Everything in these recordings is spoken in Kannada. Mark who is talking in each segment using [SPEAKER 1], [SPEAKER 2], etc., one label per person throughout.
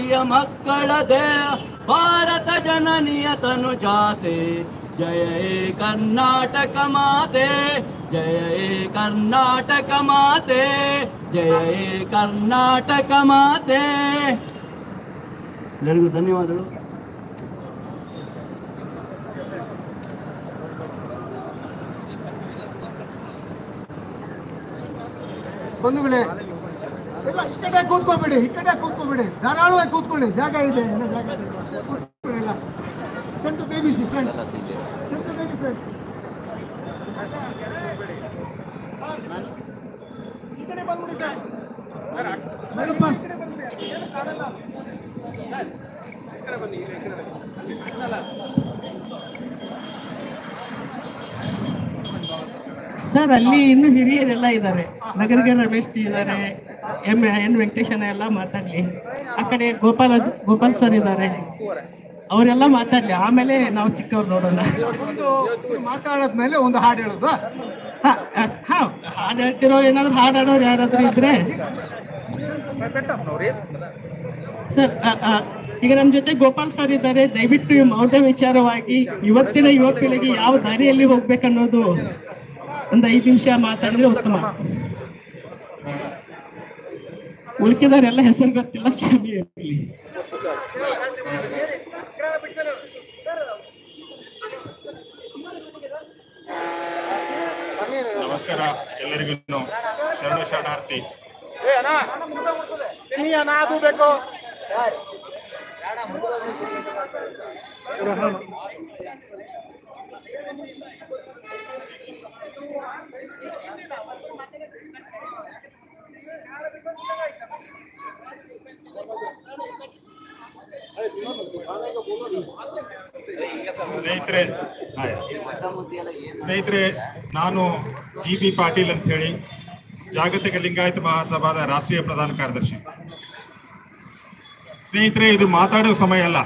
[SPEAKER 1] ತಾಯಿಯ ಮಕ್ಕಳದೇ ಭಾರತ ಜನನಿಯ ತನು ಜಾತೆ ಜಯ ಹೇ ಕರ್ನಾಟಕ ಮಾತೆ ಜಯ ಹೇ ಕರ್ನಾಟಕ ಮಾತೆ ಜಯ ಹೇ ಕರ್ನಾಟಕ ಮಾತೆ ಎಲ್ಲರಿಗೂ ಧನ್ಯವಾದಗಳು
[SPEAKER 2] ಬಂಧುಗಳೇ ಇಲ್ಲ, ಈ ಕಡೆ ಕೂತ್ಕೊಬೇಡಿ ಈ ಕಡೆ ಕೂತ್ಕೊಬೇಡಿ ಧಾರಾಳವಾಗಿ ಕೂತ್ಕೊಳ್ಳಿ ಜಾಗ ಇದೆ ಏನೋ ಜಾಗ ಇದೆ ಕೂತ್ಕೊಳ್ಳಿ ಎಲ್ಲ ಸೆಂಟರ್ ಬೇಬಿ ಸಿ ಫ್ರೆಂಡ್ ಸೆಂಟರ್ ಬೇಬಿ ಫ್ರೆಂಡ್ ಈ ಕಡೆ ಬಂದ್ಬಿಡಿ ಸರ್ ಮೇಡಪ್ಪ
[SPEAKER 3] ಸರ್ ಅಲ್ಲಿ ಇನ್ನು ಹಿರಿಯರೆಲ್ಲ ಇದ್ದಾರೆ ನಗರಿಗ ರಮೇಶ್ ಜಿ ಇದ್ದಾರೆ ಎಂ ಎನ್ ವೆಂಕಟೇಶನ ಎಲ್ಲ ಮಾತಾಡ್ಲಿ ಆ ಕಡೆ ಗೋಪಾಲ ಗೋಪಾಲ್ ಸರ್ ಇದ್ದಾರೆ ಅವರೆಲ್ಲ ಮಾತಾಡ್ಲಿ ಆಮೇಲೆ ನಾವು ಚಿಕ್ಕವ್ರು ನೋಡೋಣ
[SPEAKER 2] ಒಂದು ಮಾತಾಡದ್ಮೇಲೆ ಒಂದು ಹಾಡು ಹೇಳೋದು
[SPEAKER 3] ಹಾ ಹಾ, ಹಾ ಹಾಡು ಹೇಳ್ತಿರೋ ಏನಾದ್ರು ಹಾಡು ಹಾಡೋರು ಯಾರಾದ್ರೂ ಇದ್ರೆ ಸರ್ ಆ, ಆ, ಈಗ ನಮ್ಮ ಜೊತೆ ಗೋಪಾಲ್ ಸರ್ ಇದ್ದಾರೆ ದಯವಿಟ್ಟು ಈ ಮೌಢ್ಯ ವಿಚಾರವಾಗಿ ಇವತ್ತಿನ ಯುವ ಪೀಳಿಗೆ ಯಾವ ದಾರಿಯಲ್ಲಿ ಹೋಗ್ಬೇಕನ್ನೋದು ಒಂದು ಐದು ನಿಮಿಷ ಮಾತಾಡಿದ್ರೆ ಉತ್ತಮ ಉಳ್ಕಿದವರೆಲ್ಲ ಹೆಸರು ಗೊತ್ತಿಲ್ಲ ಕ್ಷಮೆ ಇರಲಿ
[SPEAKER 4] ನಮಸ್ಕಾರ ಎಲ್ಲರಿಗೂ ಶರಣ ಶರಣಾರ್ಥಿ ಸ್ನೇಹಿತರೆ ಹಾಯ್. ಸ್ನೇಹಿತರೆ ನಾನು ಜಿ ಬಿ ಪಾಟೀಲ್ ಅಂತ ಹೇಳಿ ಜಾಗತಿಕ ಲಿಂಗಾಯತ ಮಹಾಸಭಾದ ರಾಷ್ಟ್ರೀಯ ಪ್ರಧಾನ ಕಾರ್ಯದರ್ಶಿ ಸ್ನೇಹಿತರೆ ಇದು ಮಾತಾಡುವ ಸಮಯ ಅಲ್ಲ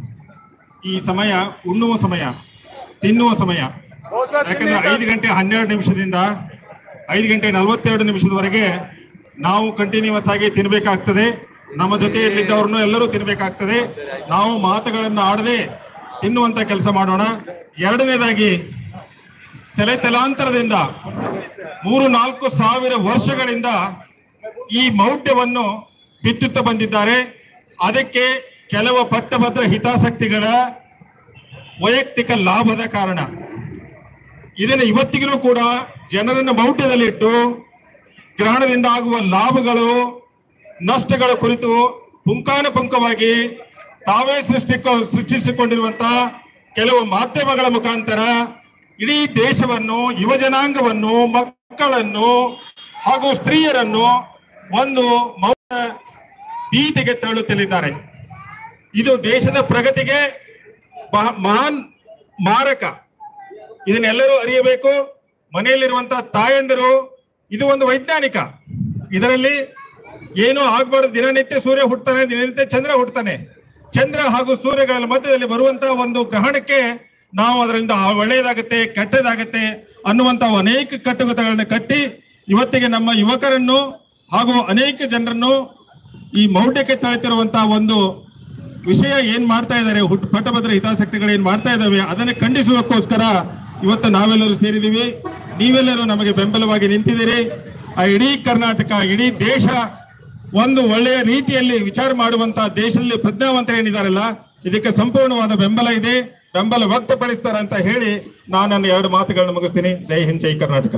[SPEAKER 4] ಈ ಸಮಯ ಉಣ್ಣುವ ಸಮಯ ತಿನ್ನುವ ಸಮಯ ಯಾಕಂದ್ರೆ ಐದು ಗಂಟೆ ಹನ್ನೆರಡು ನಿಮಿಷದಿಂದ ಐದು ಗಂಟೆ ನಲವತ್ತೆರಡು ನಿಮಿಷದವರೆಗೆ ನಾವು ಕಂಟಿನ್ಯೂಸ್ ಆಗಿ ತಿನ್ಬೇಕಾಗ್ತದೆ ನಮ್ಮ ಜೊತೆಯಲ್ಲಿದ್ದವ್ರನ್ನು ಎಲ್ಲರೂ ತಿನ್ಬೇಕಾಗ್ತದೆ ನಾವು ಮಾತುಗಳನ್ನು ಆಡದೆ ತಿನ್ನುವಂತ ಕೆಲಸ ಮಾಡೋಣ ಎರಡನೇದಾಗಿ ತಲೆ ತಲಾಂತರದಿಂದ ಮೂರು ನಾಲ್ಕು ಸಾವಿರ ವರ್ಷಗಳಿಂದ ಈ ಮೌಢ್ಯವನ್ನು ಬಿತ್ತುತ್ತಾ ಬಂದಿದ್ದಾರೆ ಅದಕ್ಕೆ ಕೆಲವು ಪಟ್ಟಭದ್ರ ಹಿತಾಸಕ್ತಿಗಳ ವೈಯಕ್ತಿಕ ಲಾಭದ ಕಾರಣ ಇದನ್ನು ಇವತ್ತಿಗೂ ಕೂಡ ಜನರನ್ನು ಮೌಢ್ಯದಲ್ಲಿಟ್ಟು ಗ್ರಹಣದಿಂದ ಆಗುವ ಲಾಭಗಳು ನಷ್ಟಗಳ ಕುರಿತು ಪುಂಖಾನುಪುಂಖವಾಗಿ ತಾವೇ ಸೃಷ್ಟಿ ಸೃಷ್ಟಿಸಿಕೊಂಡಿರುವಂತಹ ಕೆಲವು ಮಾಧ್ಯಮಗಳ ಮುಖಾಂತರ ಇಡೀ ದೇಶವನ್ನು ಯುವಜನಾಂಗವನ್ನು ಮಕ್ಕಳನ್ನು ಹಾಗೂ ಸ್ತ್ರೀಯರನ್ನು ಒಂದು ಮೌನ ಭೀತಿಗೆ ತಳ್ಳುತ್ತಲಿದ್ದಾರೆ ಇದು ದೇಶದ ಪ್ರಗತಿಗೆ ಮಹ- ಮಹಾನ್ ಮಾರಕ ಇದನ್ನೆಲ್ಲರೂ ಅರಿಯಬೇಕು ಮನೆಯಲ್ಲಿರುವಂತಹ ತಾಯಂದಿರು ಇದು ಒಂದು ವೈಜ್ಞಾನಿಕ ಇದರಲ್ಲಿ ಏನು ಆಗ್ಬಾರ್ದು ದಿನನಿತ್ಯ ಸೂರ್ಯ ಹುಟ್ಟುತ್ತಾನೆ ದಿನನಿತ್ಯ ಚಂದ್ರ ಹುಟ್ಟುತ್ತಾನೆ ಚಂದ್ರ ಹಾಗೂ ಸೂರ್ಯಗಳ ಮಧ್ಯದಲ್ಲಿ ಬರುವಂತಹ ಒಂದು ಗ್ರಹಣಕ್ಕೆ ನಾವು ಅದರಿಂದ ಒಳ್ಳೆಯದಾಗುತ್ತೆ ಕೆಟ್ಟದಾಗುತ್ತೆ ಅನ್ನುವಂತಹ ಅನೇಕ ಕಟ್ಟುಕತೆಗಳನ್ನ ಕಟ್ಟಿ ಇವತ್ತಿಗೆ ನಮ್ಮ ಯುವಕರನ್ನು ಹಾಗೂ ಅನೇಕ ಜನರನ್ನು ಈ ಮೌಢ್ಯಕ್ಕೆ ತಳೆತಿರುವಂತಹ ಒಂದು ವಿಷಯ ಏನ್ ಮಾಡ್ತಾ ಇದ್ದಾರೆ ಹುಟ್ಟು ಪಟ್ಟಭದ್ರ ಹಿತಾಸಕ್ತಿಗಳು ಏನ್ ಮಾಡ್ತಾ ಇದ್ದಾವೆ ಅದನ್ನು ಖಂಡಿಸುವಕ್ಕೋಸ್ಕರ ಇವತ್ತು ನಾವೆಲ್ಲರೂ ಸೇರಿದೀವಿ ನೀವೆಲ್ಲರೂ ನಮಗೆ ಬೆಂಬಲವಾಗಿ ನಿಂತಿದ್ದೀರಿ ಆ ಇಡೀ ಕರ್ನಾಟಕ ಇಡೀ ದೇಶ ಒಂದು ಒಳ್ಳೆಯ ರೀತಿಯಲ್ಲಿ ವಿಚಾರ ಮಾಡುವಂತಹ ದೇಶದಲ್ಲಿ ಪ್ರಜ್ಞಾವಂತರು ಏನಿದಾರಲ್ಲ ಇದಕ್ಕೆ ಸಂಪೂರ್ಣವಾದ ಬೆಂಬಲ ಇದೆ ಬೆಂಬಲ ವ್ಯಕ್ತಪಡಿಸ್ತಾರೆ ಅಂತ ಹೇಳಿ ನಾನು ನನ್ನ ಎರಡು ಮಾತುಗಳನ್ನು ಮುಗಿಸ್ತೀನಿ ಜೈ ಹಿಂದ್ ಜೈ ಕರ್ನಾಟಕ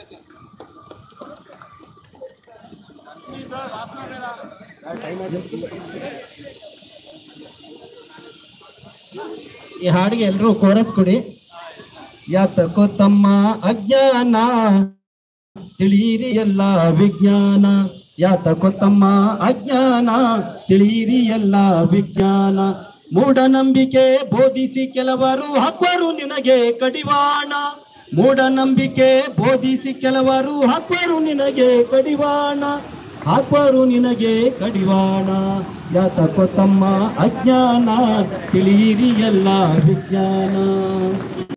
[SPEAKER 3] ಈ ಹಾಡಿಗೆ ಎಲ್ಲರೂ ಕೋರಸ್ ಕೊಡಿ ಯಾತಕೋ ತಮ್ಮ ಅಜ್ಞಾನ ತಿಳಿಯಿರಿ ಎಲ್ಲ ವಿಜ್ಞಾನ ಯಾತಕೋ ತಮ್ಮ ಅಜ್ಞಾನ ತಿಳಿಯಿರಿ ಎಲ್ಲ ವಿಜ್ಞಾನ ಮೂಢನಂಬಿಕೆ ಬೋಧಿಸಿ ಕೆಲವರು ಹಾಕುವರು ನಿನಗೆ ಕಡಿವಾಣ ಮೂಢನಂಬಿಕೆ ಬೋಧಿಸಿ ಕೆಲವರು ಹಾಕುವರು ನಿನಗೆ ಕಡಿವಾಣ ಹಾಕುವರು ನಿನಗೆ ಕಡಿವಾಣ ಯಾತಕೋ ತಮ್ಮ ಅಜ್ಞಾನ ತಿಳಿಯಿರಿ ಎಲ್ಲ ವಿಜ್ಞಾನ